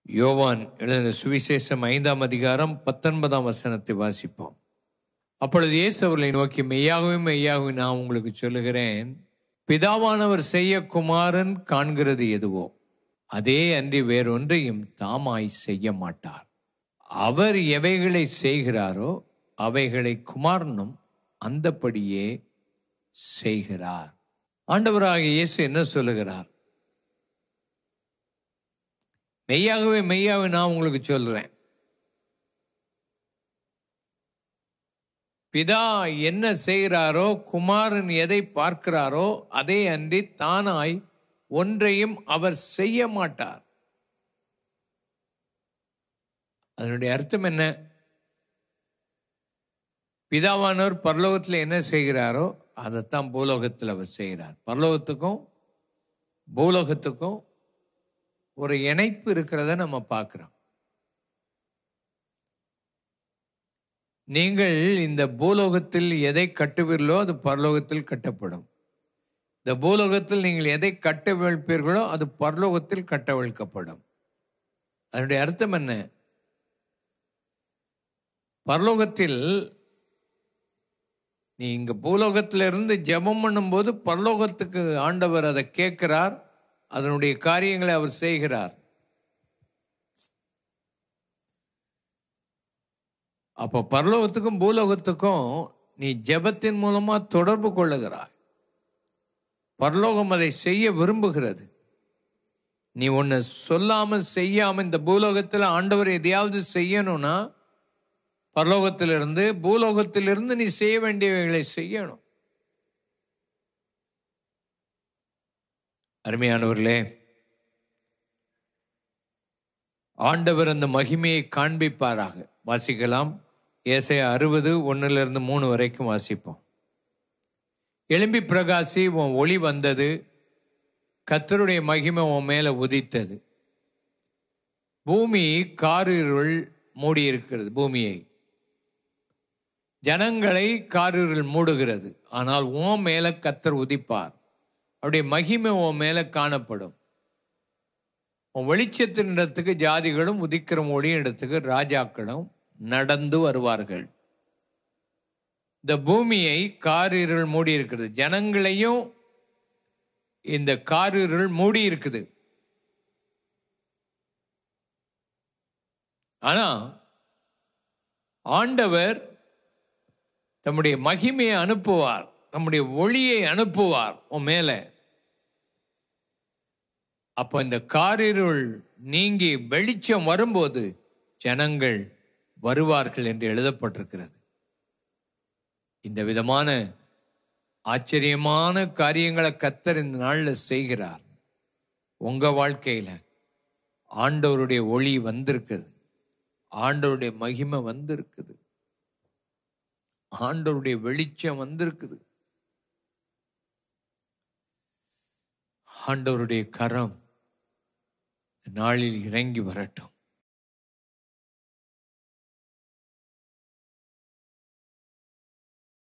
யோவான் எழுதின சுவிசேஷம் ஐந்தாம் அதிகாரம் பத்தொன்பதாம் வசனத்தை வாசிப்போம் அப்பொழுது இயேசு அவர்களை நோக்கி மெய்யாகவே மெய்யாகவே நான் உங்களுக்கு சொல்லுகிறேன் பிதாவானவர் செய்ய குமாரன் காண்கிறது எதுவோ அதே அன்றி வேறொன்றையும் தாமாய் செய்ய மாட்டார் அவர் எவைகளை செய்கிறாரோ அவைகளை குமாரனும் அந்தப்படியே செய்கிறார் ஆண்டவராக இயேசு என்ன சொல்லுகிறார் மெய்யாகவே மெய்யாகவே நான் உங்களுக்கு சொல்றேன் பிதா என்ன செய்கிறாரோ குமாரன் எதை பார்க்கிறாரோ அதே அன்றி தானாய் ஒன்றையும் அவர் செய்ய மாட்டார் அதனுடைய அர்த்தம் என்ன பிதாவானவர் பரலோகத்தில் என்ன செய்கிறாரோ அதைத்தான் பூலோகத்தில் அவர் செய்கிறார் பரலோகத்துக்கும் பூலோகத்துக்கும் ஒரு இணைப்பு இருக்கிறத நம்ம பார்க்கிறோம் நீங்கள் இந்த பூலோகத்தில் எதை கட்டுவீர்களோ அது பரலோகத்தில் கட்டப்படும் இந்த பூலோகத்தில் நீங்கள் எதை கட்டவிழ்ப்பீர்களோ அது பரலோகத்தில் கட்டவிழ்க்கப்படும் அதனுடைய அர்த்தம் என்ன பரலோகத்தில் நீ இங்க பூலோகத்துல இருந்து ஜெபம் பண்ணும்போது பரலோகத்துக்கு ஆண்டவர் அதை கேட்கிறார் அதனுடைய காரியங்களை அவர் செய்கிறார் அப்போ பரலோகத்துக்கும் பூலோகத்துக்கும் நீ ஜெபத்தின் மூலமா தொடர்பு கொள்ளுகிறாய் பரலோகம் அதை செய்ய விரும்புகிறது நீ ஒன்னு சொல்லாம செய்யாம இந்த பூலோகத்தில் ஆண்டவர் எதையாவது செய்யணும்னா பரலோகத்திலிருந்து பூலோகத்திலிருந்து நீ செய்ய வேண்டியவைகளை செய்யணும் அருமையானவர்களே ஆண்டவர் அந்த மகிமையை காண்பிப்பாராக வாசிக்கலாம் ஏசை அறுபது ஒன்னுலேருந்து மூணு வரைக்கும் வாசிப்போம் எலும்பி பிரகாசி உன் ஒளி வந்தது கத்தருடைய மகிமை உன் மேல உதித்தது பூமி காரிருள் மூடி இருக்கிறது பூமியை ஜனங்களை காரிருள் மூடுகிறது ஆனால் உன் மேல கத்தர் உதிப்பார் அவருடைய மகிமை உன் மேல காணப்படும் உன் வெளிச்சத்தின் இடத்துக்கு ஜாதிகளும் உதிக்கிற ஒளியின் இடத்துக்கு ராஜாக்களும் நடந்து வருவார்கள் இந்த பூமியை காரிருள் மூடி இருக்கிறது ஜனங்களையும் இந்த காரிருள் மூடி இருக்குது ஆனா ஆண்டவர் தம்முடைய மகிமையை அனுப்புவார் தம்முடைய ஒளியை அனுப்புவார் உன் மேல அப்போ இந்த காரிருள் நீங்கி வெளிச்சம் வரும்போது ஜனங்கள் வருவார்கள் என்று எழுதப்பட்டிருக்கிறது இந்த விதமான ஆச்சரியமான காரியங்களை கத்தர் இந்த நாளில் செய்கிறார் உங்க வாழ்க்கையில ஆண்டவருடைய ஒளி வந்திருக்குது ஆண்டவருடைய மகிமை வந்திருக்குது ஆண்டவருடைய வெளிச்சம் வந்திருக்குது ஆண்டவருடைய கரம் இந்த நாளில் இறங்கி வரட்டும்